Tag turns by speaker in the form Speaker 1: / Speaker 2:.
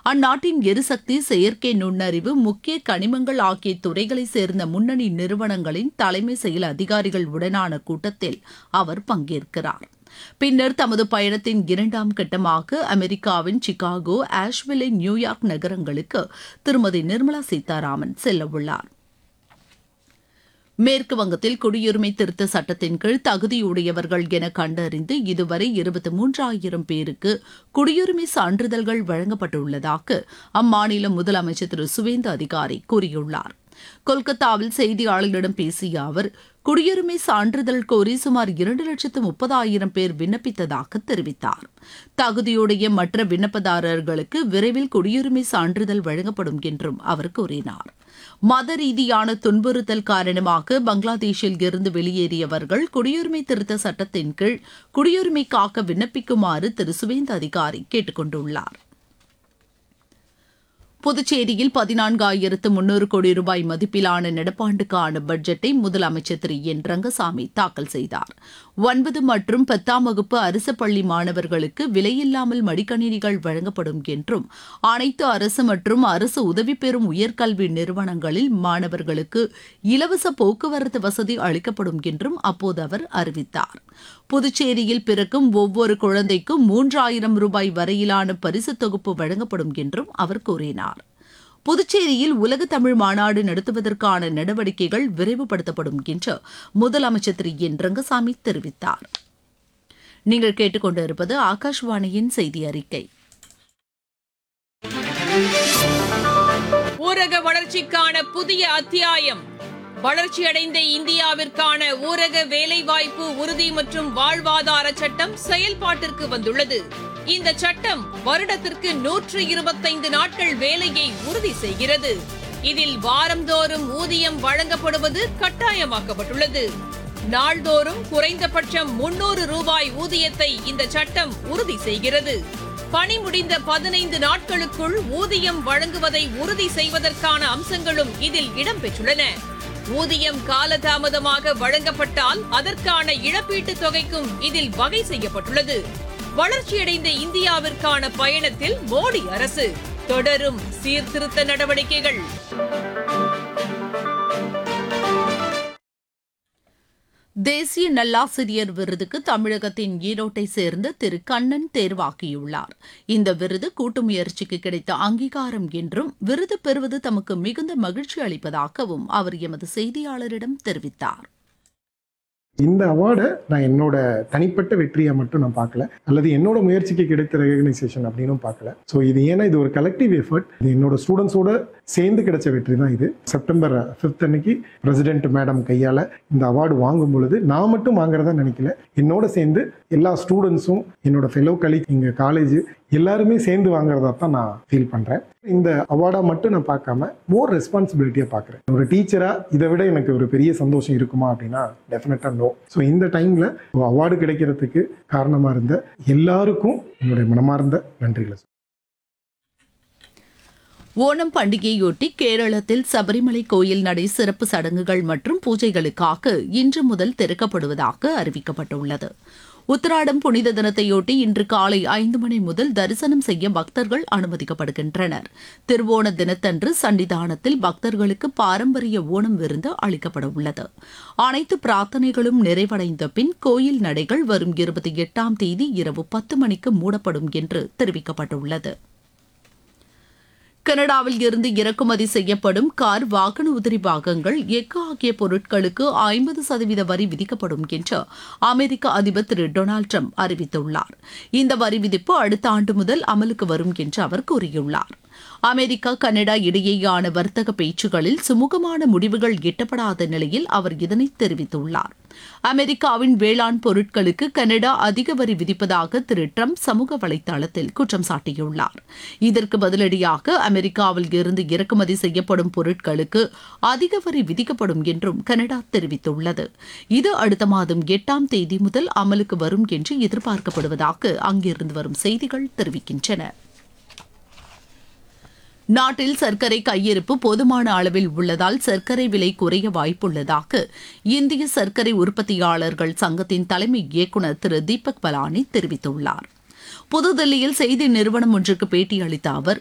Speaker 1: அந்நாட்டின் எரிசக்தி செயற்கை நுண்ணறிவு முக்கிய கனிமங்கள் ஆகிய துறைகளை சேர்ந்த முன்னணி நிறுவனங்களின் தலைமை செயல் அதிகாரிகள் உடனான கூட்டத்தில் அவர் பங்கேற்கிறார் பின்னர் தமது பயணத்தின் இரண்டாம் கட்டமாக அமெரிக்காவின் சிகாகோ ஆஷ்வில்லை நியூயார்க் நகரங்களுக்கு திருமதி நிர்மலா சீதாராமன் செல்லவுள்ளார் மேற்கு வங்கத்தில் குடியுரிமை திருத்த சட்டத்தின் கீழ் தகுதியுடையவர்கள் என கண்டறிந்து இதுவரை இருபத்தி மூன்றாயிரம் பேருக்கு குடியுரிமை சான்றிதழ்கள் வழங்கப்பட்டுள்ளதாக அம்மாநில முதலமைச்சர் திரு சுவேந்து அதிகாரி கூறியுள்ளார் கொல்கத்தாவில் செய்தியாளர்களிடம் பேசிய அவர் குடியுரிமை சான்றிதழ் கோரி சுமார் இரண்டு லட்சத்து முப்பதாயிரம் பேர் விண்ணப்பித்ததாக தெரிவித்தார் தகுதியுடைய மற்ற விண்ணப்பதாரர்களுக்கு விரைவில் குடியுரிமை சான்றிதழ் வழங்கப்படும் என்றும் அவர் கூறினார் மத ரீதியான துன்புறுத்தல் காரணமாக பங்களாதேஷில் இருந்து வெளியேறியவர்கள் குடியுரிமை திருத்த சட்டத்தின் கீழ் குடியுரிமை காக்க விண்ணப்பிக்குமாறு திரு சுவேந்த அதிகாரி கேட்டுக் கொண்டுள்ளார் புதுச்சேரியில் பதினான்காயிரத்து முன்னூறு கோடி ரூபாய் மதிப்பிலான நடப்பாண்டுக்கான பட்ஜெட்டை முதலமைச்சர் திரு என் ரங்கசாமி தாக்கல் செய்தார் ஒன்பது மற்றும் பத்தாம் வகுப்பு அரசு பள்ளி மாணவர்களுக்கு விலையில்லாமல் மடிக்கணினிகள் வழங்கப்படும் என்றும் அனைத்து அரசு மற்றும் அரசு உதவி பெறும் உயர்கல்வி நிறுவனங்களில் மாணவர்களுக்கு இலவச போக்குவரத்து வசதி அளிக்கப்படும் என்றும் அப்போது அவர் அறிவித்தார் புதுச்சேரியில் பிறக்கும் ஒவ்வொரு குழந்தைக்கும் மூன்றாயிரம் ரூபாய் வரையிலான பரிசு தொகுப்பு வழங்கப்படும் என்றும் அவர் கூறினார் புதுச்சேரியில் உலக தமிழ் மாநாடு நடத்துவதற்கான நடவடிக்கைகள் விரைவுபடுத்தப்படும் என்று முதலமைச்சர் திரு என் ரங்கசாமி தெரிவித்தார் நீங்கள் கேட்டுக்கொண்டிருப்பது ஆகாஷ்வாணியின் செய்தி அறிக்கை
Speaker 2: ஊரக வளர்ச்சிக்கான புதிய அத்தியாயம் வளர்ச்சியடைந்த இந்தியாவிற்கான ஊரக வேலைவாய்ப்பு உறுதி மற்றும் வாழ்வாதார சட்டம் செயல்பாட்டிற்கு வந்துள்ளது இந்த சட்டம் வருடத்திற்கு நூற்று இருபத்தைந்து நாட்கள் வேலையை உறுதி செய்கிறது இதில் வாரந்தோறும் ஊதியம் வழங்கப்படுவது கட்டாயமாக்கப்பட்டுள்ளது நாள்தோறும் குறைந்தபட்சம் முன்னூறு ரூபாய் ஊதியத்தை இந்த சட்டம் உறுதி செய்கிறது பணி முடிந்த பதினைந்து நாட்களுக்குள் ஊதியம் வழங்குவதை உறுதி செய்வதற்கான அம்சங்களும் இதில் இடம்பெற்றுள்ளன ஊதியம் காலதாமதமாக வழங்கப்பட்டால் அதற்கான இழப்பீட்டுத் தொகைக்கும் இதில் வகை செய்யப்பட்டுள்ளது வளர்ச்சியடைந்த இந்தியாவிற்கான பயணத்தில் மோடி அரசு தொடரும் சீர்திருத்த நடவடிக்கைகள்
Speaker 1: தேசிய நல்லாசிரியர் விருதுக்கு தமிழகத்தின் ஈரோட்டை சேர்ந்த திரு கண்ணன் தேர்வாகியுள்ளார் இந்த விருது கூட்டு முயற்சிக்கு கிடைத்த அங்கீகாரம் என்றும் விருது பெறுவது தமக்கு மிகுந்த மகிழ்ச்சி அளிப்பதாகவும் அவர் எமது செய்தியாளரிடம் தெரிவித்தார்
Speaker 3: இந்த அவார்டை நான் என்னோட தனிப்பட்ட வெற்றியை மட்டும் நான் பார்க்கல அல்லது என்னோட முயற்சிக்கு கிடைத்த ரெகனைசேஷன் அப்படின்னும் பார்க்கல ஸோ இது ஏன்னா இது ஒரு கலெக்டிவ் எஃபர்ட் இது என்னோட ஸ்டூடெண்ட்ஸோட சேர்ந்து கிடைச்ச வெற்றி தான் இது செப்டம்பர் ஃபிஃப்த் அன்னைக்கு பிரசிடென்ட் மேடம் கையால் இந்த அவார்டு வாங்கும் பொழுது நான் மட்டும் வாங்குறதா நினைக்கல என்னோட சேர்ந்து எல்லா ஸ்டூடெண்ட்ஸும் என்னோட ஃபெலோ கலீக் எங்கள் காலேஜ் எல்லாருமே சேர்ந்து வாங்குறதா தான் நான் ஃபீல் பண்ணுறேன் இந்த அவார்டை மட்டும் நான் பார்க்காம மோர் ரெஸ்பான்சிபிலிட்டியாக பார்க்குறேன் ஒரு டீச்சராக இதை விட எனக்கு ஒரு பெரிய சந்தோஷம் இருக்குமா அப்படின்னா டெஃபினட்டாக நோ ஸோ இந்த டைமில் அவார்டு கிடைக்கிறதுக்கு காரணமாக இருந்த எல்லாருக்கும் என்னுடைய மனமார்ந்த நன்றிகளை
Speaker 1: ஓணம் பண்டிகையொட்டி கேரளத்தில் சபரிமலை கோயில் நடை சிறப்பு சடங்குகள் மற்றும் பூஜைகளுக்காக இன்று முதல் திறக்கப்படுவதாக அறிவிக்கப்பட்டுள்ளது உத்தராடம் புனித தினத்தையொட்டி இன்று காலை ஐந்து மணி முதல் தரிசனம் செய்ய பக்தர்கள் அனுமதிக்கப்படுகின்றனர் திருவோண தினத்தன்று சன்னிதானத்தில் பக்தர்களுக்கு பாரம்பரிய ஓணம் விருந்து அளிக்கப்பட உள்ளது அனைத்து பிரார்த்தனைகளும் நிறைவடைந்த பின் கோயில் நடைகள் வரும் இருபத்தி எட்டாம் தேதி இரவு பத்து மணிக்கு மூடப்படும் என்று தெரிவிக்கப்பட்டுள்ளது கனடாவில் இருந்து இறக்குமதி செய்யப்படும் கார் வாகன உதிரி பாகங்கள் எஃகு ஆகிய பொருட்களுக்கு ஐம்பது சதவீத வரி விதிக்கப்படும் என்று அமெரிக்க அதிபர் திரு டொனால்டு ட்ரம்ப் அறிவித்துள்ளார் இந்த வரி விதிப்பு அடுத்த ஆண்டு முதல் அமலுக்கு வரும் என்று அவர் கூறியுள்ளார் அமெரிக்கா கனடா இடையேயான வர்த்தக பேச்சுகளில் சுமூகமான முடிவுகள் எட்டப்படாத நிலையில் அவர் இதனை தெரிவித்துள்ளார் அமெரிக்காவின் வேளாண் பொருட்களுக்கு கனடா அதிக வரி விதிப்பதாக திரு ட்ரம்ப் சமூக வலைதளத்தில் குற்றம் சாட்டியுள்ளார் இதற்கு பதிலடியாக அமெரிக்காவில் இருந்து இறக்குமதி செய்யப்படும் பொருட்களுக்கு அதிக வரி விதிக்கப்படும் என்றும் கனடா தெரிவித்துள்ளது இது அடுத்த மாதம் எட்டாம் தேதி முதல் அமலுக்கு வரும் என்று எதிர்பார்க்கப்படுவதாக அங்கிருந்து வரும் செய்திகள் தெரிவிக்கின்றன நாட்டில் சர்க்கரை கையிருப்பு போதுமான அளவில் உள்ளதால் சர்க்கரை விலை குறைய வாய்ப்புள்ளதாக இந்திய சர்க்கரை உற்பத்தியாளர்கள் சங்கத்தின் தலைமை இயக்குநர் திரு தீபக் பலானி தெரிவித்துள்ளார் புதுதில்லியில் செய்தி நிறுவனம் ஒன்றுக்கு பேட்டியளித்த அவர்